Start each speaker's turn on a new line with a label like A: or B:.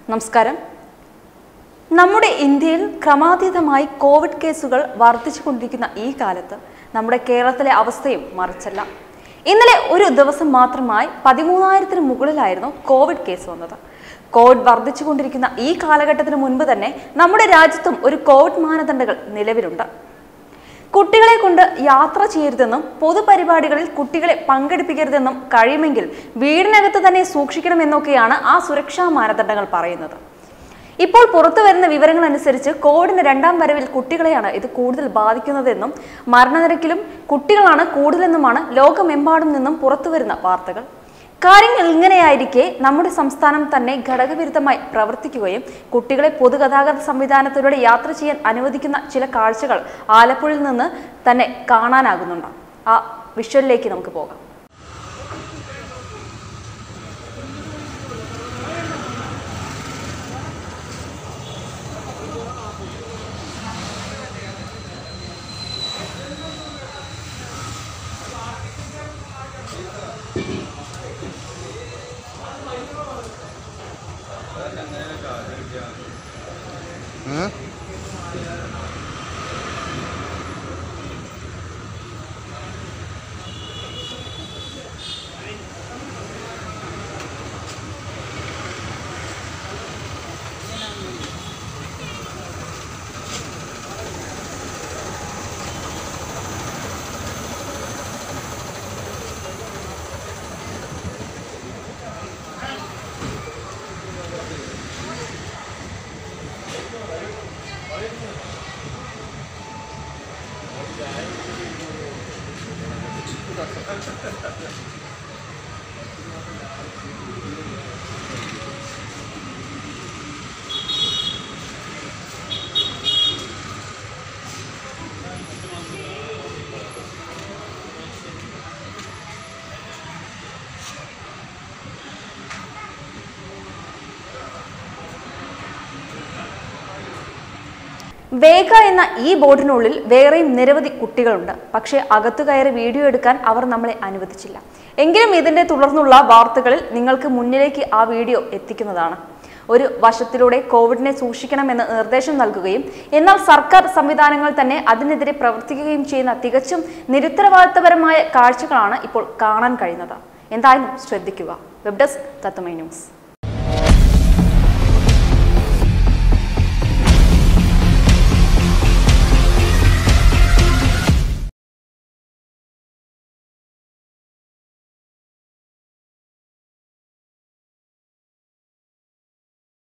A: നമസ്കാരം നമ്മുടെ ഇന്ത്യയിൽ ക്രമാതീതമായി കോവിഡ് കേസുകൾ വർദ്ധിച്ചുകൊണ്ടിരിക്കുന്ന ഈ കാലത്ത് നമ്മുടെ കേരളത്തിലെ അവസ്ഥയും മറിച്ചല്ല ഇന്നലെ ഒരു ദിവസം മാത്രമായി പതിമൂന്നായിരത്തിന് മുകളിലായിരുന്നു കോവിഡ് കേസ് വന്നത് കോവിഡ് വർദ്ധിച്ചുകൊണ്ടിരിക്കുന്ന ഈ കാലഘട്ടത്തിന് മുൻപ് തന്നെ നമ്മുടെ രാജ്യത്തും ഒരു കോവിഡ് മാനദണ്ഡങ്ങൾ നിലവിലുണ്ട് കുട്ടികളെ കൊണ്ട് യാത്ര ചെയ്യരുതെന്നും പൊതുപരിപാടികളിൽ കുട്ടികളെ പങ്കെടുപ്പിക്കരുതെന്നും കഴിയുമെങ്കിൽ വീടിനകത്ത് തന്നെ സൂക്ഷിക്കണമെന്നൊക്കെയാണ് ആ സുരക്ഷാ മാനദണ്ഡങ്ങൾ പറയുന്നത് ഇപ്പോൾ പുറത്തു വരുന്ന വിവരങ്ങൾ അനുസരിച്ച് കോവിഡിന്റെ രണ്ടാം വരവിൽ കുട്ടികളെയാണ് ഇത് കൂടുതൽ ബാധിക്കുന്നതെന്നും മരണനിരക്കിലും കുട്ടികളാണ് കൂടുതലെന്നുമാണ് ലോകമെമ്പാടും നിന്നും പുറത്തു വരുന്ന വാർത്തകൾ കാര്യങ്ങൾ ഇങ്ങനെയായിരിക്കെ നമ്മുടെ സംസ്ഥാനം തന്നെ ഘടകവിരുദ്ധമായി പ്രവർത്തിക്കുകയും കുട്ടികളെ പൊതുഗതാഗത സംവിധാനത്തിലൂടെ യാത്ര ചെയ്യാൻ അനുവദിക്കുന്ന ചില കാഴ്ചകൾ ആലപ്പുഴയിൽ നിന്ന് തന്നെ കാണാനാകുന്നുണ്ട് ആ വിഷ്വലിലേക്ക് നമുക്ക് പോകാം വേഗ എന്ന ഈ ബോർഡിനുള്ളിൽ വേറെയും നിരവധി കുട്ടികളുണ്ട് പക്ഷേ അകത്തു കയറി വീഡിയോ എടുക്കാൻ അവർ നമ്മളെ അനുവദിച്ചില്ല എങ്കിലും ഇതിന്റെ തുടർന്നുള്ള വാർത്തകളിൽ നിങ്ങൾക്ക് മുന്നിലേക്ക് ആ വീഡിയോ എത്തിക്കുന്നതാണ് ഒരു വശത്തിലൂടെ കോവിഡിനെ സൂക്ഷിക്കണമെന്ന് നിർദ്ദേശം നൽകുകയും എന്നാൽ സർക്കാർ സംവിധാനങ്ങൾ തന്നെ അതിനെതിരെ പ്രവർത്തിക്കുകയും ചെയ്യുന്ന തികച്ചും നിരുത്തരവാദിത്തപരമായ കാഴ്ചകളാണ് ഇപ്പോൾ കാണാൻ കഴിയുന്നത് എന്തായാലും ശ്രദ്ധിക്കുക വെബ് ഡെസ്ക് തത്വമൈ ന്യൂസ്